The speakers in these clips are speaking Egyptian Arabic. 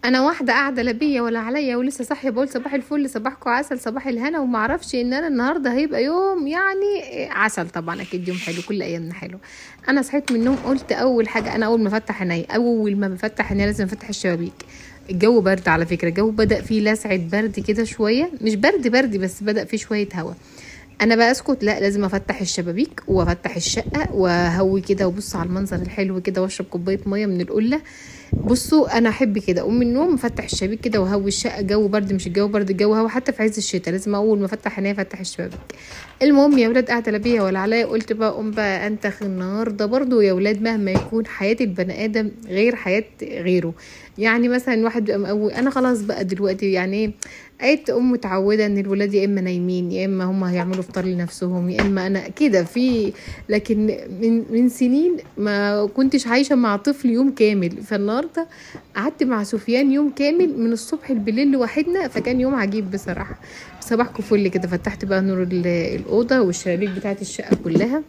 انا واحده قاعده لا بيا ولا عليا ولسه صاحيه بقول صباح الفل صباحكم عسل صباح الهنا وما اعرفش ان انا النهارده هيبقى يوم يعني عسل طبعا اكيد يوم حلو كل ايامنا حلو انا صحيت من النوم قلت اول حاجه انا اول ما افتح عيني اول ما بفتح عيني لازم افتح الشبابيك الجو برد على فكره الجو بدا فيه لسعه برد كده شويه مش برد برد بس بدا فيه شويه هوا انا بقى اسكت لا لازم افتح الشبابيك وافتح الشقه واهوي كده وابص على المنظر الحلو كده واشرب كوبايه ميه من القله بصوا انا احب كده اقوم من النوم افتح الشبابيك كده واهوي الشقه جو برد مش الجو برد الجو هوا حتى في عز الشتاء لازم اول ما افتح عينيا افتح الشبابيك المهم يا ولاد قاعده لا بيا ولا عليا قلت بقى اقوم بقى انتخ النهارده برضو يا ولاد مهما يكون حياه البني ادم غير حياه غيره يعني مثلا واحد بيبقى مقوي انا خلاص بقى دلوقتي يعني ايه بقيت ام متعوده ان الولاد يا اما نايمين يا اما هم هيعملوا فطار لنفسهم يا اما انا كده في لكن من من سنين ما كنتش عايشه مع طفل يوم كامل فالنهارده قعدت مع سفيان يوم كامل من الصبح بالليل لوحدنا فكان يوم عجيب بصراحه صباحكم فل كده فتحت بقى نور الاوضه والشبابيك بتاعت الشقه كلها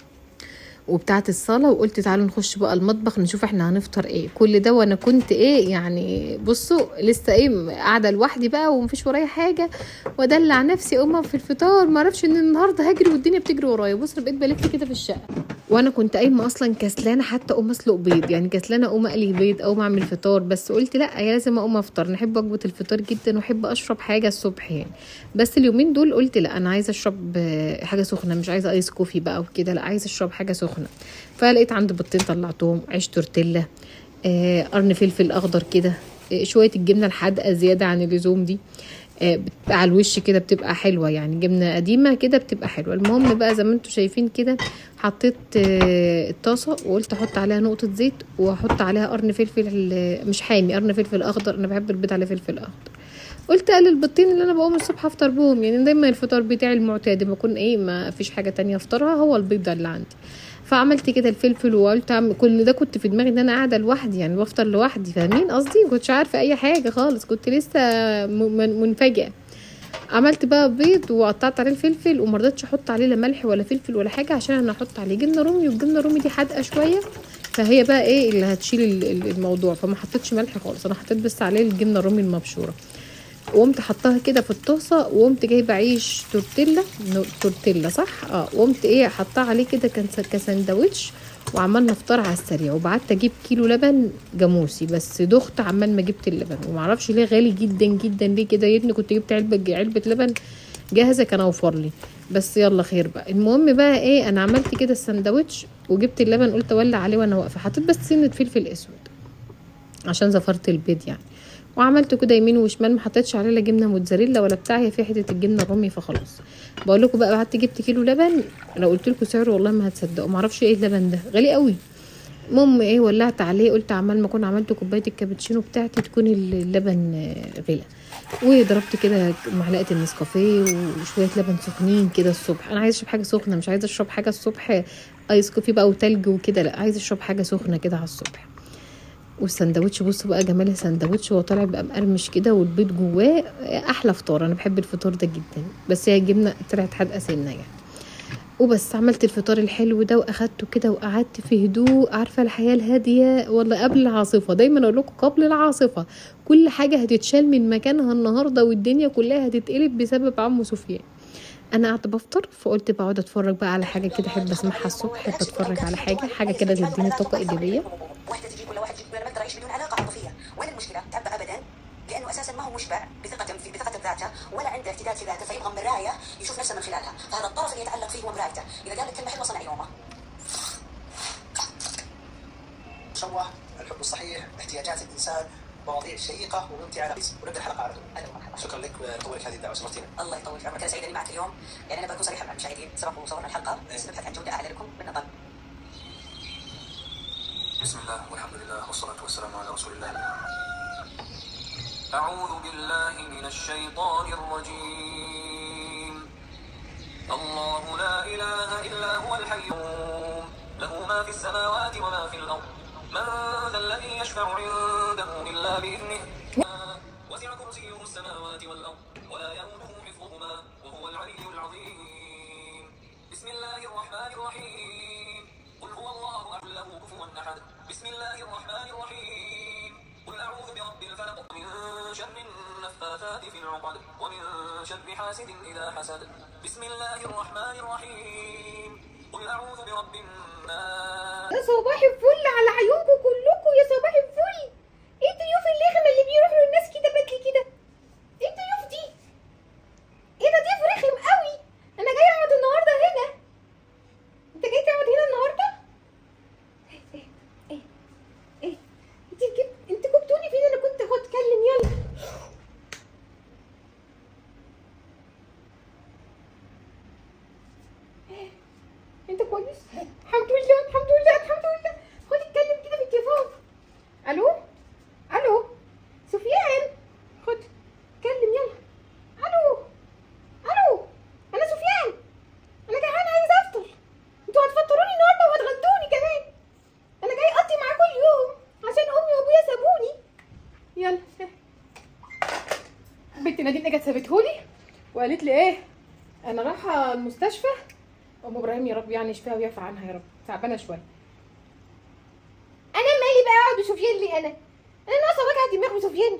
وبتاعه الصاله وقلت تعالوا نخش بقى المطبخ نشوف احنا هنفطر ايه كل ده وانا كنت ايه يعني بصوا لسه ايه قاعده لوحدي بقى ومفيش ورايا حاجه وادلع نفسي اقوم في الفطار ما اعرفش ان النهارده هجري والدنيا بتجري ورايا بص بقيت بلف كده في الشقه وانا كنت قايمه اصلا كسلانه حتى اقوم اسلق بيض يعني كسلانه اقوم اقلي بيض او اعمل فطار بس قلت لا يا لازم اقوم افطر نحب وجبه الفطار جدا واحب اشرب حاجه الصبح يعني بس اليومين دول قلت لا انا عايزه اشرب حاجه سخنه مش عايزه ايس كوفي بقى وكده لا عايزه اشرب حاجه سخنه فلقيت عندي بيضتين طلعتهم عيش تورتيلا آه قرن فلفل اخضر كده آه شويه الجبنه الحادقه زياده عن اللزوم دي آه على الوش كده بتبقى حلوه يعني جبنه قديمه كده بتبقى حلوه المهم بقى زي ما انتم شايفين كده حطيت آه الطاسه وقلت احط عليها نقطه زيت واحط عليها قرن فلفل مش حامي قرن فلفل اخضر انا بحب البيض على فلفل اخضر قلت اقلل البيضتين اللي انا بقوم الصبح افطر بهم يعني دايما الفطار بتاعي المعتاد بكون ايه ما فيش حاجه تانية افطرها هو البيض ده اللي عندي فعملت كده الفلفل وقلت أعمل كل ده كنت في دماغي ان انا قاعده لوحدي يعني بفطر لوحدي فاهمين قصدي ما كنتش عارفه اي حاجه خالص كنت لسه منفجئه عملت بقى بيض وقطعت عليه الفلفل وما رضيتش احط عليه لا ملح ولا فلفل ولا حاجه عشان انا احط عليه جبنه رومي والجبنه الرومي دي حادقه شويه فهي بقى ايه اللي هتشيل الموضوع فما حطيتش ملح خالص انا حطيت بس عليه الجبنه الرومي المبشوره وقمت حطاها كده في الطاسه وقمت جايبه عيش تورتيلا تورتيلا صح اه وقمت ايه حطاه عليه كده كان كسندوتش وعملنا فطار على السريع وبعدت اجيب كيلو لبن جاموسي بس دخت عمال ما جبت اللبن ومعرفش ليه غالي جدا جدا ليه كده يا ريتني كنت جبت علبه علبه لبن جاهزه كان اوفر لي بس يلا خير بقى المهم بقى ايه انا عملت كده السندوتش وجبت اللبن قلت اولع عليه وانا واقفه حطيت بس سنه فلفل اسود عشان زفرت البيض يعني وعملته كده يمين وشمال ما حطيتش عليه لا جبنه موتزاريلا ولا بتاع هي في حته الجبنه الرومي فخلاص بقول لكم بقى قعدت جبت كيلو لبن لو قلت لكم سعره والله ما هتصدقوا ما اعرفش ايه اللبن ده غالي قوي المهم ايه ولعت عليه قلت عمال ما اكون عملت كوبايه الكابتشينو بتاعتي تكون اللبن غلى وضربت كده معلقه النسكافيه وشويه لبن سخنين كده الصبح انا عايزه اشرب حاجه سخنه مش عايزه اشرب حاجه الصبح ايس كوفي بقى وتلج وكده لا عايزه اشرب حاجه سخنه كده على الصبح والسندوتش بصوا بقى جمال السندوتش هو طالع بقى مقرمش كده والبيض جواه احلى فطار انا بحب الفطار ده جدا بس هي الجبنه طلعت حادقه سنه يعني وبس عملت الفطار الحلو ده واخدته كده وقعدت في هدوء عارفه الحياه الهاديه ولا قبل العاصفه دايما اقول لكم قبل العاصفه كل حاجه هتتشال من مكانها النهارده والدنيا كلها هتتقلب بسبب عمو سفيان انا قاعده بفطر فقلت بقعد اتفرج بقى على حاجه كده احب اسمعها الصبح احب اتفرج على حاجه حاجه كده تديني طاقه ايجابيه واحده تجيب ولا واحد يجيب انا ما اقدر اعيش بدون علاقه عاطفيه وين المشكله تعبى ابدا لانه اساسا ما هو مشبع بثقه في بثقه بذاته ولا عنده ارتداد في ذاته فيبغى مرايه يشوف نفسه من خلالها فهذا الطرف اللي يتعلق فيه هو مرايته اذا قال لك كلمه حلوه صنع يومه شوه الحب الصحيح احتياجات الانسان مواضيع شيقه وممتعه ونبدا الحلقه على طول اهلا ومرحبا شكرا لك وطولك هذه الدعوه شرفتينا الله يطول في عمرك انا سعيد اني معك اليوم يعني انا بكون صريحه مع المشاهدين سبق وصورنا الحلقه بس نبحث عن جوده اعلى لكم من اقل بسم الله والحمد لله والصلاة والسلام على رسول الله أعوذ بالله من الشيطان الرجيم الله لا إله إلا هو الحي القيوم له ما في السماوات وما في الأرض من ذا الذي يشفع عنده إلا بإذنه وسع كرسيه السماوات والأرض ولا يؤوده حفظهما وهو العلي العظيم بسم الله الرحمن الرحيم قل هو الله أحد له كفوا أحد بسم الله الرحمن الرحيم قل أعوذ برب الفلق ومن شر النفاثات في العقد ومن شر حاسد إذا حسد بسم الله الرحمن الرحيم قل أعوذ برب الناس يا صباح الفل على عيونكم كلكم يا صباح الفل ايه الضيوف اللخمه اللي بيروحوا للناس كده بدري كده ايه الضيوف دي ايه ده ضيف رخم قوي انا جاي اقعد النهارده هنا انت جاي تقعد هنا النهارده ايه ايه ايه انت جبت انت جبتوني فين انا كنت اخد اتكلم يلا انت كويس الحمد لله الحمد لله الحمد لله خد اتكلم كده في التليفون الو الو سفيان خد اتكلم يلا الو الو انا سفيان انا جعان عايز افطر انتوا هتفطروني النهارده وهتغدوني كمان انا جاي اقضي معاكم اليوم عشان امي وابويا سابوني يلا بنت نادين جت سابتهولي وقالت لي ايه انا رايحه المستشفى ام ابراهيم يا رب يعني يشفيها ويعفى عنها يا رب تعبانه شويه انا مالي بقى اقعد بسفيان ليه انا انا ناقصه وجع دماغ بسفيان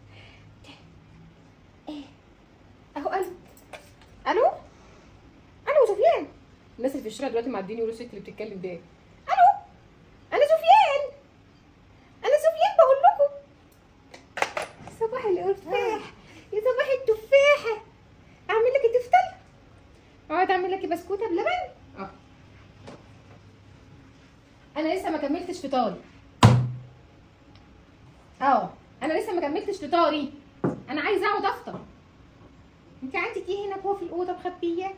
ايه اهو الو الو الو سفيان الناس اللي في الشارع دلوقتي معديين يقولوا الست اللي بتتكلم ده إيه؟ الو انا سفيان انا سفيان بقول لكم صباح الارتاح يا صباح التفاحه اعمل لك التفتل اقعد اعمل لك بسكوته بلبن اه انا لسه ما كملتش فطاري اه انا لسه ما كملتش فطاري انا عايزه اقعد افطر انت عندك ايه هنا جوه في الاوضه مخبيه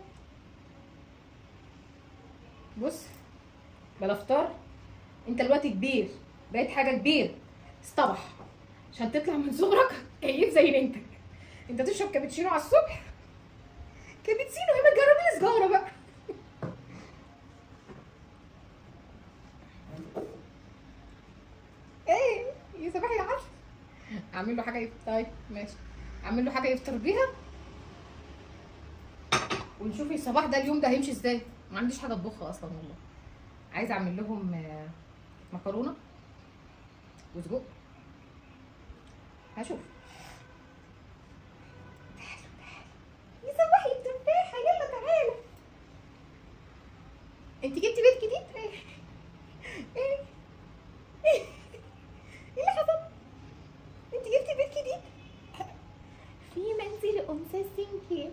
بص بلا فطار انت دلوقتي كبير بقيت حاجه كبير اصطبح عشان تطلع من صغرك كيف زي بنتك انت تشرب كابتشينو على الصبح كابتشينو ايه ما تجربي سجاره بقى ايه يا صباح العسل اعمل له حاجه يفطر طيب ماشي اعمل له حاجه يفطر بيها ونشوف الصباح ده اليوم ده هيمشي ازاي ما عنديش حاجه اطبخها اصلا والله عايزه اعمل لهم آه، مكرونه وسجق هشوف تعالوا تعالوا يا صباح التفاحه يلا تعالوا انت جبتي بيت جديد ايه ايه ايه اللي حصل انت جبتي بيت جديد في منزل ام ساسينكي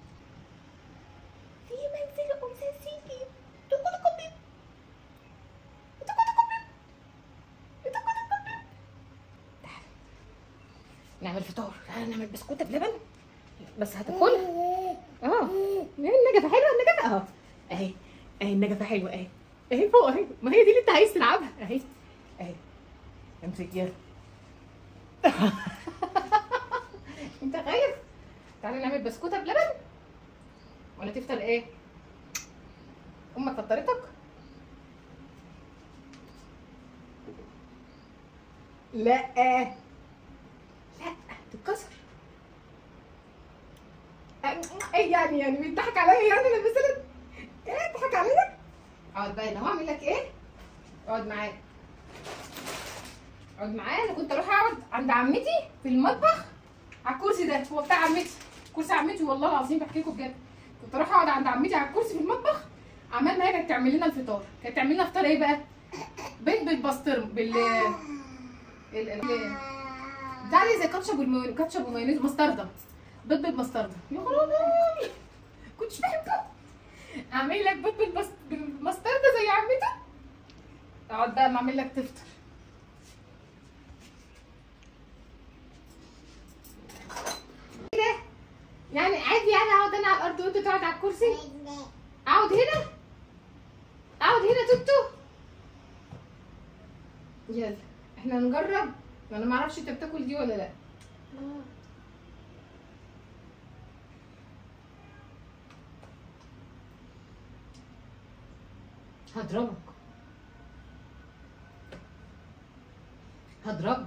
في منزل ام ساسينكي تقول قبيب تقول قبيب تقول قبيب تعالوا نعمل فطار تعالى نعمل بسكوته بلبن بس هتاكلها اه النجفه حلوه النجفه اه اهي اهي النجفه حلوه اهي اهي فوق اهي ما هي دي اللي انت عايز تلعبها اهي اهي امسك يلا انت خايف تعالى نعمل بسكوته بلبن ولا تفطر ايه امك فطرتك لا لا تتكسر ايه يعني يعني بيضحك عليا يعني انا مثلا ايه بيضحك عليا اقعد بقى انا هعمل لك ايه اقعد معايا اقعد معايا انا كنت اروح اقعد عند عمتي في المطبخ على الكرسي ده هو بتاع عمتي كرسي عمتي والله العظيم بحكي لكم بجد كنت اروح اقعد عند عمتي على الكرسي في المطبخ عمال ما هي كانت تعمل لنا الفطار كانت تعمل لنا فطار ايه بقى بيض بالبسطرمه بال ال ال بتاع لي زي كاتشب والمايونيز كاتشب ومايونيز مستردة بيض بالمستردة يا خرابي كنتش بحبه اعمل لك بيض بالبس... بالمستردة زي عمتي اقعد بقى ما اعمل لك تفطر ايه ده يعني عادي يعني اقعد انا على الارض وانت تقعد على الكرسي اقعد هنا اقعد هنا توتو يلا احنا نجرب انا ما اعرفش انت بتاكل دي ولا لا هضربك هضربك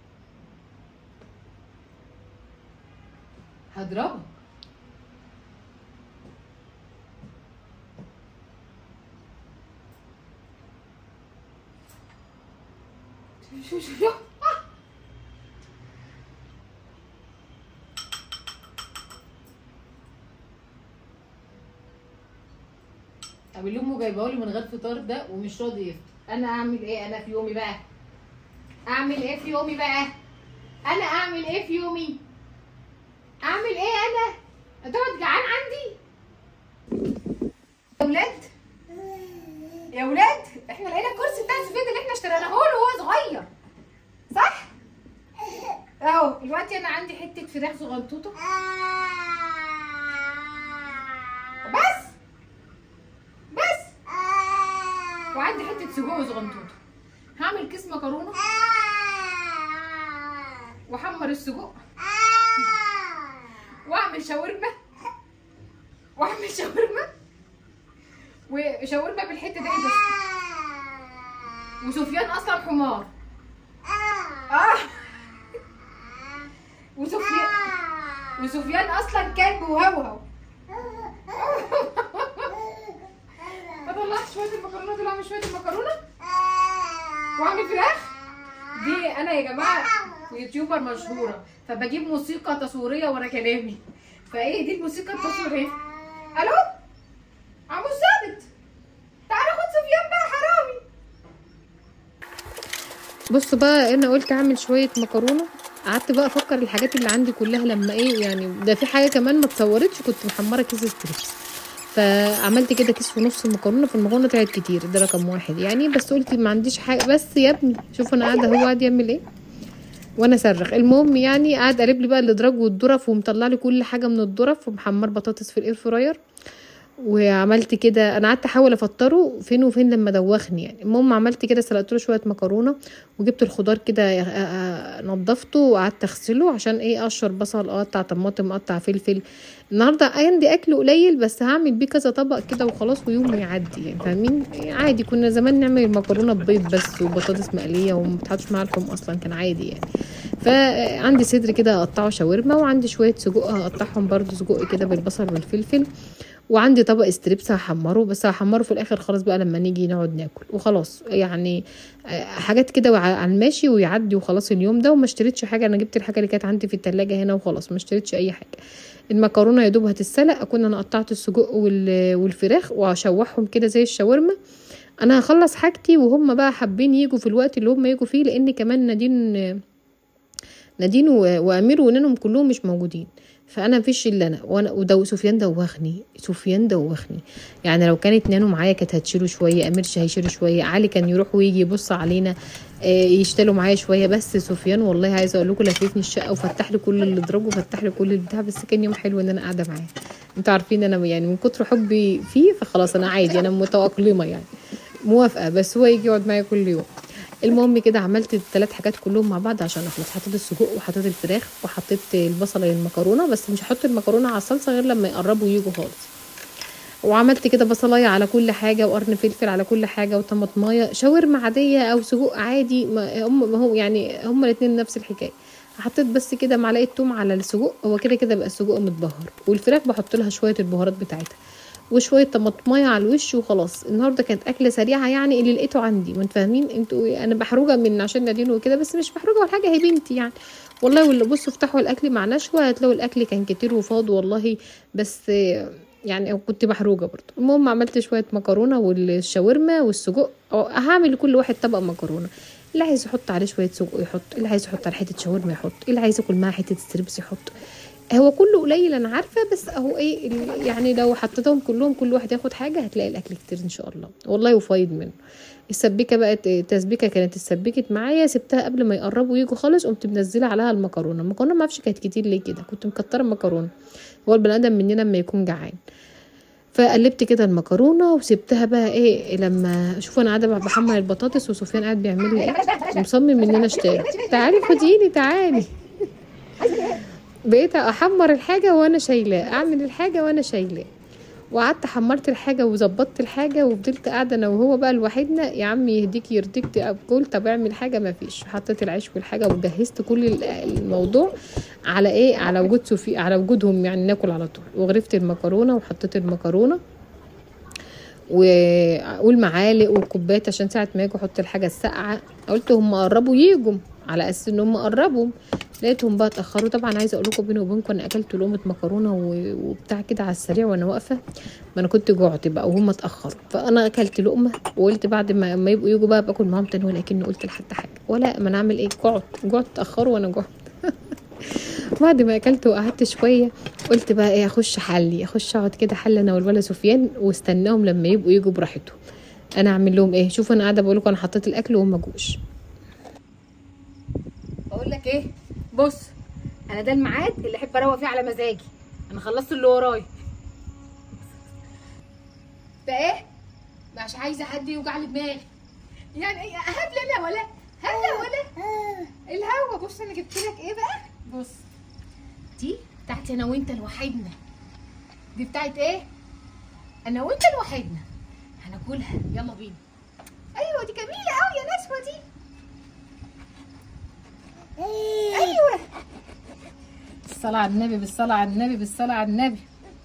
هضربك شو شو شو طب اللي امه جايبه لي من غير فطار ده ومش راضي يفطر انا اعمل ايه انا في يومي بقى اعمل ايه في يومي بقى انا اعمل ايه في يومي اعمل ايه انا هتقعد جعان عندي يا ولاد يا ولاد احنا لقينا الكرسي بتاع سفيد اللي احنا اشتريناه له وهو صغير صح اهو دلوقتي انا عندي حته فراخ صغنطوطه بس بس وعندي حته سجق صغنطوطه هعمل كيس مكرونه واحمر السجق واعمل شاورما واعمل شاورما وشاورما بالحته دي بس وسفيان اصلا حمار اه وسفيان وسفيان اصلا كلب وهوهو فطلعت شويه المكرونه دول اعمل شويه المكرونه واعمل فراخ دي انا يا جماعه يوتيوبر مشهوره فبجيب موسيقى تصويريه ورا كلامي فايه دي الموسيقى التصويريه الو عمو ثابت تعالى خد سفيان بقى حرامي بصوا بقى انا قلت اعمل شويه مكرونه قعدت بقى افكر الحاجات اللي عندي كلها لما ايه يعني ده في حاجه كمان ما اتصورتش كنت محمره كيس ستريبس فعملت كده كيس ونص مكرونه في المكرونه طلعت كتير ده رقم واحد يعني بس قلت ما عنديش حاجه بس يا ابني شوف انا قاعده هو قاعد يعمل ايه وانا صرخ المهم يعني قاعد قلب لي بقى الادراج والظرف ومطلع لي كل حاجه من الظرف ومحمر بطاطس في الاير فراير وعملت كده انا قعدت احاول افطره فين وفين لما دوخني يعني المهم عملت كده سلقت له شويه مكرونه وجبت الخضار كده آه، آه، نضفته وقعدت اغسله عشان ايه اقشر بصل اقطع طماطم اقطع فلفل النهارده عندي اكل قليل بس هعمل بيه كذا طبق كده وخلاص ويوم يعدي يعني فاهمين عادي كنا زمان نعمل المكرونه ببيض بس وبطاطس مقليه وما بتحطش معاها لحوم اصلا كان عادي يعني فعندي صدر كده اقطعه شاورما وعندي شويه سجق هقطعهم برضو سجق كده بالبصل والفلفل وعندي طبق استريبس هحمره بس هحمره في الاخر خالص بقى لما نيجي نقعد ناكل وخلاص يعني آه، حاجات كده وع- على الماشي ويعدي وخلاص اليوم ده وما اشتريتش حاجه انا جبت الحاجه اللي كانت عندي في التلاجة هنا وخلاص ما اشتريتش اي حاجه المكرونه يا دوب هتتسلق اكون انا قطعت السجق وال- والفراخ واشوحهم كده زي الشاورما انا هخلص حاجتي وهم بقى حابين يجوا في الوقت اللي هم يجوا فيه لان كمان نادين نادين و- وامير ونانهم كلهم مش موجودين فانا مفيش الا انا وانا وده سفيان دوخني سفيان دوخني يعني لو كانت نانو معايا كانت هتشيله شويه امير هيشيله شويه علي كان يروح ويجي يبص علينا آه، يشتغلوا معايا شويه بس سفيان والله عايزه اقول لكم لففني الشقه وفتح لي كل اللي ضربه وفتح لي كل البتاع بس كان يوم حلو ان انا قاعده معاه انتوا عارفين انا يعني من كتر حبي فيه فخلاص انا عادي انا متاقلمه يعني موافقه بس هو يجي يقعد معايا كل يوم المهم كده عملت الثلاث حاجات كلهم مع بعض عشان اخلص حطيت السجق وحطيت الفراخ وحطيت البصله للمكرونه بس مش هحط المكرونه على الصلصه غير لما يقربوا يجوا خالص وعملت كده بصلايه على كل حاجه وقرن فلفل على كل حاجه وطماطمايه شاورما عاديه او سجق عادي ما هم ما هو يعني هما الاثنين نفس الحكايه حطيت بس كده معلقه توم على السجق هو كده كده بقى السجق متبهر والفراخ بحط لها شويه البهارات بتاعتها وشويه طماطمايه على الوش وخلاص النهارده كانت اكله سريعه يعني اللي لقيته عندي ما انتوا فاهمين انتوا انا محروجه من عشان نادين وكده بس مش محروجه ولا حاجه هي بنتي يعني والله واللي بصوا افتحوا الاكل مع نشوى هتلاقوا الاكل كان كتير وفاض والله بس آه، يعني كنت محروجه برضه المهم عملت شويه مكرونه والشاورما والسجق أو هعمل لكل واحد طبق مكرونه اللي عايز يحط عليه شويه سجق يحط اللي عايز يحط على حته شاورما يحط اللي عايز ياكل معاها حته ستريبس يحط هو كله قليل انا عارفه بس اهو ايه ال- يعني لو حطيتهم كلهم كل واحد ياخد حاجه هتلاقي الاكل كتير ان شاء الله والله وفايد منه السبيكه بقت تسبيكه كانت اتسبكت معايا سبتها قبل ما يقربوا يجوا خالص قمت منزله عليها المكرونه المكرونه ما اعرفش كانت كتير ليه كده كنت مكتره مكرونه هو البني ادم مننا لما يكون جعان فقلبت كده المكرونه وسبتها بقى ايه لما شوفوا انا قاعده بحمر البطاطس وسفيان قاعد بيعمل لي ايه مصمم ان انا اشتغل تعالي خديني تعالي بقيت احمر الحاجه وانا شايلاه اعمل الحاجه وانا شايلاه وقعدت حمرت الحاجه وظبطت الحاجه وفضلت قاعده انا وهو بقى لوحدنا يا عم يهديك يرضيك تاكل طب اعمل حاجه ما فيش حطيت العيش والحاجه وجهزت كل ال- الموضوع على ايه على وجود سوفي على وجودهم يعني ناكل على طول وغرفت المكرونه وحطيت المكرونه و- والمعالق والكوبايات عشان ساعه ما يجوا احط الحاجه الساقعه قلت هم قربوا يجوا على اساس ان هم قربوا لقيتهم بقى اتاخروا طبعا عايزه اقول لكم بيني وبينكم انا اكلت لقمه مكرونه و- وبتاع كده على السريع وانا واقفه ما انا كنت جوعت بقى وهم اتاخروا فانا اكلت لقمه وقلت بعد ما, ما يبقوا يجوا بقى باكل معاهم تاني ولكن قلت لحد حاجه ولا ما انا اعمل ايه جعت جعت اتاخروا وانا جعت بعد ما اكلت وقعدت شويه قلت بقى ايه اخش حلي اخش اقعد كده حل انا والولا سفيان واستناهم لما يبقوا يجوا براحتهم انا اعمل لهم ايه شوفوا انا قاعده بقول لكم انا حطيت الاكل وهم ما جوش بقول لك ايه بص انا ده الميعاد اللي احب اروق فيه على مزاجي انا خلصت اللي ورايا فايه مش عايزه حد يوجع لي دماغي يعني ايه هات لي انا ولا هات لي ولا الهوا بص انا جبت لك ايه بقى بص دي بتاعتي انا وانت لوحدنا دي بتاعت ايه انا وانت لوحدنا هناكلها يلا بينا ايوه دي جميله قوي يا نسوه دي ايوه الصلاة على النبي بالصلاة على النبي بالصلاة على النبي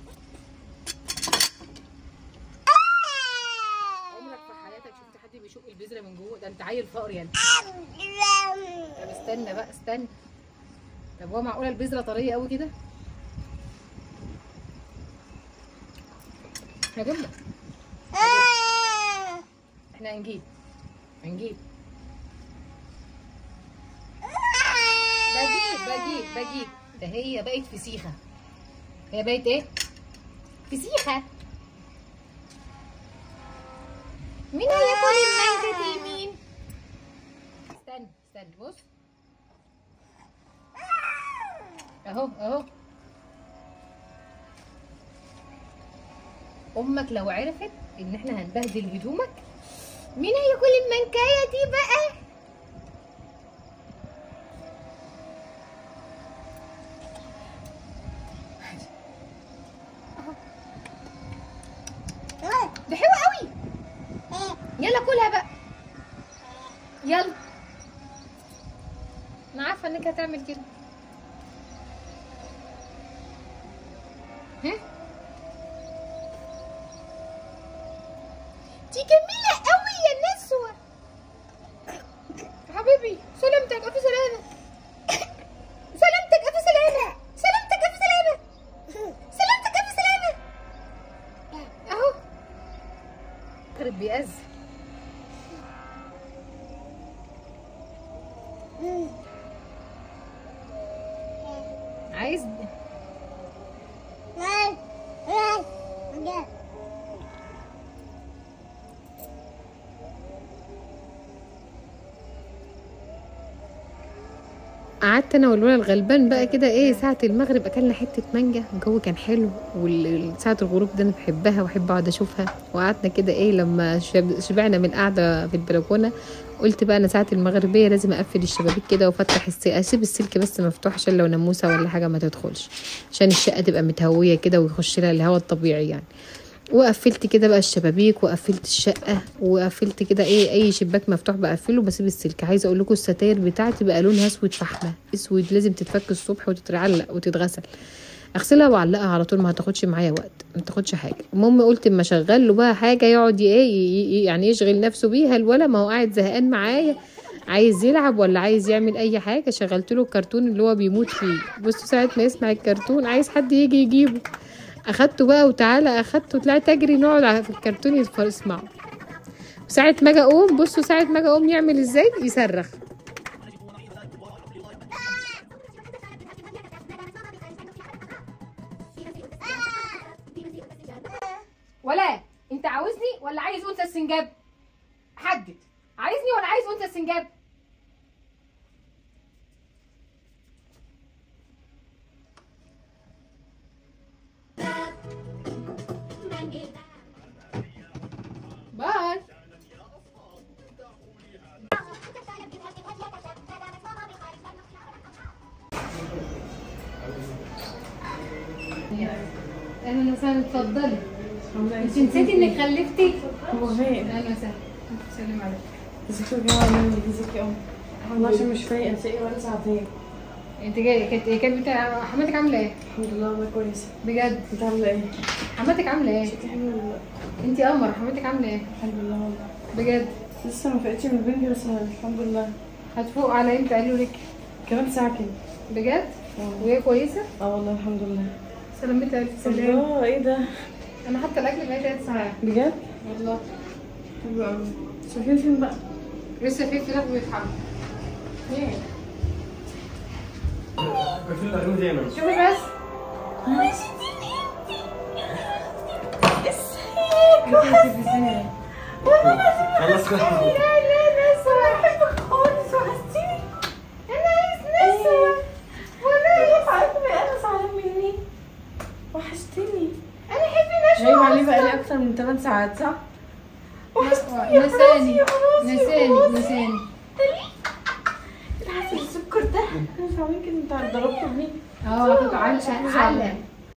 عمرك في حياتك شفت حد بيشق البذرة من جوه ده انت عيل فقر يعني طب استنى بقى استنى طب هو معقولة البذرة طرية قوي كده؟ هجيب لك احنا هنجيب هنجيب بجيب بجيب بجيب ده هي بقت فسيخة هي بقت ايه؟ فسيخة مين هياكل المانجا دي مين؟ استنى استنى بص اهو اهو امك لو عرفت ان احنا هنبهدل هدومك مين هياكل المنكايه دي بقى ده حلو قوي يلا كلها بقى يلا انا عارفه انك هتعمل كده ها دي جميله قوي يا نسوه حبيبي سلامتك الف سلامه سلامتك الف سلامه سلامتك الف سلامه سلامتك الف سلامه اهو خرب بيأذن عايز قعدت انا والولد الغلبان بقى كده ايه ساعه المغرب اكلنا حته مانجا الجو كان حلو وساعه الغروب ده انا بحبها واحب اقعد اشوفها وقعدنا كده ايه لما شب- شبعنا من القعده في البلكونه قلت بقى انا ساعه المغربيه لازم اقفل الشبابيك كده وافتح الس... اسيب السلك بس مفتوح عشان لو ناموسه ولا حاجه ما تدخلش عشان الشقه تبقى متهويه كده ويخش لها الهواء الطبيعي يعني وقفلت كده بقى الشبابيك وقفلت الشقه وقفلت كده ايه اي شباك مفتوح بقفله بسيب السلك عايزه اقول لكم الستاير بتاعتي بقى لونها اسود فحمه اسود لازم تتفك الصبح وتتعلق وتتغسل اغسلها واعلقها على طول ما هتاخدش معايا وقت ما تاخدش حاجه المهم قلت اما اشغل له بقى حاجه يقعد ي- ايه ي- ي- يعني يشغل نفسه بيها الولا ما هو قاعد زهقان معايا عايز يلعب ولا عايز يعمل اي حاجه شغلت له الكرتون اللي هو بيموت فيه بصوا ساعه ما يسمع الكرتون عايز حد يجي يجيبه اخدته بقى وتعالى اخدته طلعت اجري نقعد على- في الكرتون يتفرج اسمعه ساعة ما اجي اقوم بصوا ساعة ما اجي اقوم يعمل ازاي يصرخ ولا انت عاوزني ولا عايز انثى السنجاب حدد عايزني ولا عايز انثى السنجاب باي اهلا وسهلا اتفضلي انت نسيتي انك خلفتي هو غير اهلا وسهلا سلام عليكم ازيك يا جماعه مني ازيك يا ام والله عشان مش فايقه انت ايه ولا ساعتين انت جايه كانت كانت بتاع حماتك عامله ايه الحمد لله والله كويسه بجد انت عامله ايه؟ حماتك عامله ايه شكلي حلو ولا لا؟ انت قمر حماتك عامله ايه الحمد لله والله بجد لسه ما فقتش من بنتي بس الحمد لله هتفوق على امتى قالوا لك كمان ساعة كده بجد اه وهي كويسه اه والله الحمد لله سلامتها الف سلامه الله ايه ده انا حتى الاكل بقى ثلاث ساعات بجد والله حلو قوي شايفين فين بقى لسه في فراخ بيتحمل شوفي بس خلص كده وحشتني غايب عليه بقالي اكتر من 8 ساعات صح؟ نساني نساني نساني العسل السكر ده مش عامل كده انت ضربته بيه اه كنت علق علق